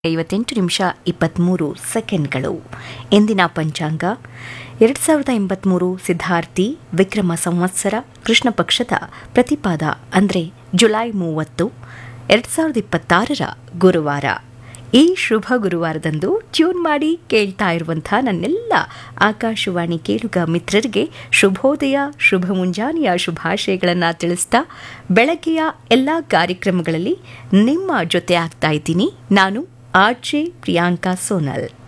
ಐವತ್ತೆಂಟು ನಿಮಿಷ ಇಪ್ಪತ್ತ್ಮೂರು ಸೆಕೆಂಡ್ಗಳು ಇಂದಿನ ಪಂಚಾಂಗ ಎರಡು ಸಾವಿರದ ಎಂಬತ್ತ್ಮೂರು ಸಿದ್ಧಾರ್ಥಿ ವಿಕ್ರಮ ಸಂವತ್ಸರ ಕೃಷ್ಣ ಪಕ್ಷದ ಪ್ರತಿಪಾದ ಅಂದರೆ ಜುಲೈ ಮೂವತ್ತು ಎರಡು ಸಾವಿರದ ಇಪ್ಪತ್ತಾರರ ಗುರುವಾರ ಈ ಶುಭ ಗುರುವಾರದಂದು ಟ್ಯೂನ್ ಮಾಡಿ ಕೇಳ್ತಾ ಇರುವಂಥ ನನ್ನೆಲ್ಲ ಆಕಾಶವಾಣಿ ಕೇಳುಗ ಮಿತ್ರರಿಗೆ ಶುಭೋದಯ ಶುಭ ಮುಂಜಾನೆಯ ಶುಭಾಶಯಗಳನ್ನು ತಿಳಿಸ್ತಾ ಬೆಳಗ್ಗೆಯ ಎಲ್ಲ ಕಾರ್ಯಕ್ರಮಗಳಲ್ಲಿ ನಿಮ್ಮ ಜೊತೆ ಆಗ್ತಾ ಇದ್ದೀನಿ ನಾನು ಆರ್ಜೆ ಪ್ರಿಯಾಂಕಾ ಸೋನಲ್